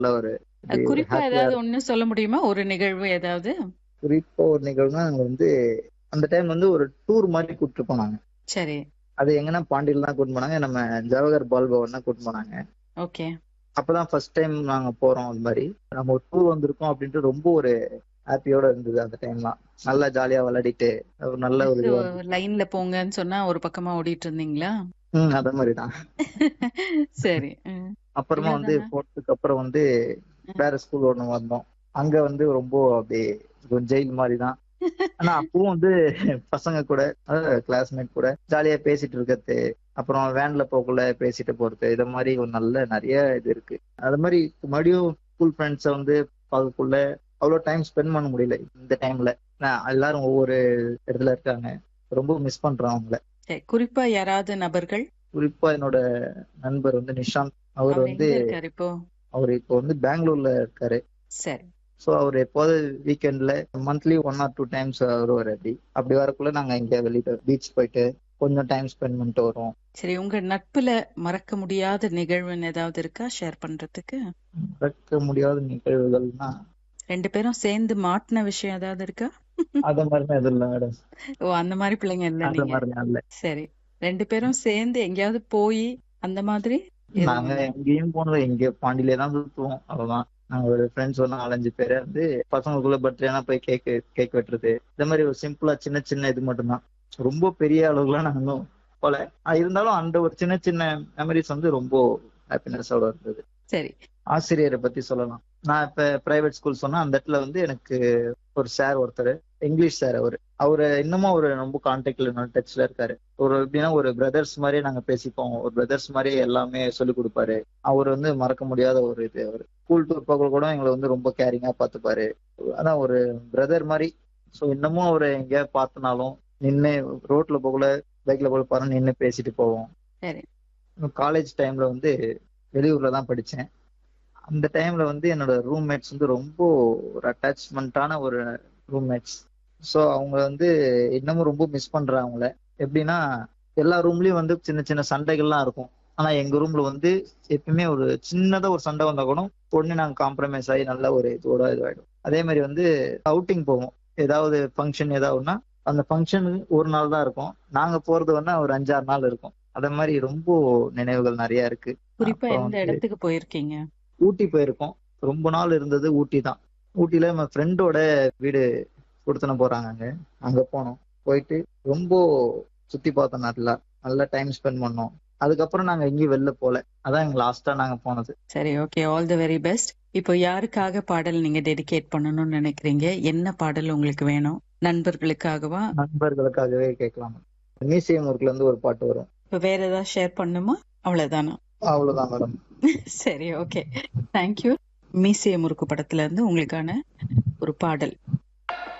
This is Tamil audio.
நல்ல ஒரு அ ஒரு குறிப்பா ஹாப்பியா ஏதாவது இருக்கும். ஒண்ணு சொல்ல முடியுமா? ஒரு நிகழ்வு ஏதாவது? குறிப்பா ஒரு நிகழ்வுனா நாங்க வந்து அந்த டைம் வந்து ஒரு டூர் மாரி கூட்டிட்டு போனாங்க. சரி. அது எங்கன்னா பாண்டியில தான் கூட்டிட்டு போனாங்க. நம்ம ஜவஹர் பால் பவன் தான் கூட்டிட்டு போனாங்க. ஓகே. அப்பதான் ஃபர்ஸ்ட் டைம் நாங்க போறோம் அது மாரி. நம்ம ஒரு டூர் வந்திருக்கோம் அப்படின்ட்டு ரொம்ப ஒரு ஹாப்பியோட இருந்தது அந்த டைம்லாம். நல்லா ஜாலியா விளையாடிட்டு ஒரு நல்ல ஒரு இதுவா இருந்துச்சு. லைன்ல போங்கன்னு சொன்னா ஒரு பக்கமா ஓடிட்டு இருந்தீங்களா? ம். அத மாரி தான். சரி. ம். அப்புறமா வந்து இவ்வளவுதானா? போனதுக்கு அப்புறம் வந்து ம். வேற ஸ்கூல் ஒண்ணு வந்தோம். அங்க வந்து ரொம்ப அப்படியே ஒரு ஜெயில் மாரி தான். ஆனா அப்பவும் வந்து பசங்க கூட அதாவது கிளாஸ்மேட் கூட ஜாலியா பேசிட்டு இருக்கிறது. அப்புறம் வேன்ல போகக்குள்ள பேசிட்டு போறது. இத மாரி ஒரு நல்ல நெறைய இது இருக்கு. அது மாரி மறுபடியும் ஸ்கூல் ஃப்ரெண்ட்ஸ வந்து பார்க்கக்குள்ள அவ்வளோ டைம் ஸ்பெண்ட் பண்ண முடியல இந்த டைம்ல. ஏன்னா எல்லாரும் ஒவ்வொரு இடத்துல இருக்காங்க. ரொம்ப மிஸ் பண்றேன் அவங்கள. சரி. குறிப்பா யாராவது நபர்கள்? குறிப்பா என்னோட நண்பர் வந்து நிஷாந்த். அவர் அவர் வந்து எங்க இருக்காரு இப்போ? அவரு இப்போ வந்து பெங்களூர்ல இருக்காரு. சரி. ஸோ அவரு எப்போது வீக்கெண்ட்ல மந்த்லி 1 ஆர் 2 டைம்ஸ் வருவாரு அப்படி. அப்படி வரக்குள்ள நாங்க எங்கேயா வெளியில பீச் போயிட்டு கொஞ்சம் டைம் ஸ்பெண்ட் பண்ணிட்டு வருவோம். சரி. உங்க நட்புல மறக்க முடியாத நிகழ்வுன்னு ஏதாவது இருக்கா ஷேர் பண்றதுக்கு? மறக்க முடியாத நிகழ்வுகள்னா 2 பேரும் சேர்ந்து மாட்டுன விஷயம் ஏதாவது இருக்கா? அத மாரிலாம் எதுவும் இல்ல மேடம். ஓ! அந்த மாரி பிள்ளைங்க இல்ல அந்த நீங்க. மாரிலாம் இல்ல. சரி. 2 பேரும் சேர்ந்து எங்கேயாவது போயி அந்த மாதிரி நாங்க எதுவும் எங்கேயும் போனது எங்க பாண்டியிலே தான் சுத்துவோம். அவ்வளவுதான். நாங்க ஒரு ஃப்ரெண்ட்ஸ் ஒரு 4, 5 பேரு வந்து பசங்களுக்குள்ள பர்த்டேனா போய் கேக் கேக் வெட்டுறது. இந்த மாரி ஒரு சிம்பிளா சின்ன சின்ன இது மட்டும் தான். ரொம்ப பெரிய அளவுக்குலாம் நாங்க இன்னும் போல. ஆனா இருந்தாலும் அந்த ஒரு சின்ன சின்ன மெமரீஸ் வந்து ரொம்ப ஹாப்பினஸோட இருந்தது. சரி. ஆசிரியர பத்தி சொல்லலாம். நான் இப்ப பிரைவேட் ஸ்கூல் சொன்னா அந்த இடத்துல வந்து எனக்கு ஒரு சார் ஒருத்தரு. இங்கிலீஷ் சார் அவரு. அவரு இன்னமும் அவரு ரொம்ப கான்டாக்ட்ல நல்ல டச்ல இருக்காரு. ஒரு எப்படின்னா ஒரு பிரதர்ஸ் மாரியே நாங்க பேசிப்போம். ஒரு பிரதர்ஸ் மாரியே எல்லாமே சொல்லிக் குடுப்பாரு. அவரு வந்து மறக்க முடியாத ஒரு இது அவரு. ஸ்கூல் டூர் போகக்குள்ள கூட எங்கள வந்து ரொம்ப கேரிங்கா பார்த்துப்பாரு. அதான் ஒரு பிரதர் மாரி. ஸோ இன்னமும் அவர எங்கேயாவது பார்த்தனாலும் நின்னு ரோட்ல போகக்குள்ள பைக்ல போக பாருங்க நின்னு பேசிட்டு போவோம். சரி. காலேஜ் டைம்ல வந்து வெளியூர்ல தான் படிச்சேன். அந்த டைம்ல வந்து என்னோட ரூம்மேட்ஸ் வந்து ரொம்ப ஒரு அட்டாச்மென்ட்டான ஒரு ரூம்மேட்ஸ். ஸோ அவங்க வந்து இன்னமும் ரொம்ப மிஸ் பண்றேன் அவங்கள. எப்படின்னா எல்லா ரூம்லயும் வந்து சின்ன சின்ன சண்டைகள்லாம் இருக்கும். ஆனா எங்க ரூம்ல வந்து எப்பயுமே ஒரு சின்னதா ஒரு சண்டை வந்தா கூட உடனே நாங்க காம்ப்ரமைஸ் ஆகி நல்ல ஒரு இதோட இதுவாயிடும். அதே மாரி வந்து அவுட்டிங் போவோம். ஏதாவது ஃபங்ஷன் ஏதாவதுன்னா அந்த ஃபங்ஷன் ஒரு நாள் தான் இருக்கும். நாங்க போறது வேணா ஒரு 5, 6 நாள் இருக்கும். அத மாரி ரொம்ப நினைவுகள் நெறைய இருக்கு. குறிப்பா அப்புறம் எந்த வந்து இடத்துக்கு போயிருக்கீங்க? ஊட்டி போயிருக்கோம். ரொம்ப நாள் இருந்தது ஊட்டி தான். ஊட்டில நம்ம ஃப்ரெண்டோட வீடு குடுத்தனம் போறாங்க அங்க. அங்க போனோம். போயிட்டு ரொம்ப சுத்தி பார்த்தோம் நல்லா. நல்லா டைம் ஸ்பெண்ட் பண்ணோம். அதுக்கப்புறம் நாங்க எங்கேயும் வெளில போல. அதான் எங்க லாஸ்ட்டா நாங்க போனது. சரி. Okay. All the very best. இப்போ யாருக்காக பாடல் நீங்க டெடிகேட் பண்ணணும்னு நினைக்கிறீங்க? என்ன பாடல் உங்களுக்கு வேணும்? நண்பர்களுக்காகவா? நண்பர்களுக்காகவே கேட்கலாம். மியூசியம் ஒர்க்ல இருந்து ஒரு பாட்டு வரும். இப்ப வேற ஏதாவது ஷேர் பண்ணணுமா? அவ்வளவுதானா? அவ்வளவுதான் மேடம். சரி. ஓகே. Thank you. மீசைய முறுக்கு படத்துல இருந்து உங்களுக்கான ஒரு பாடல்.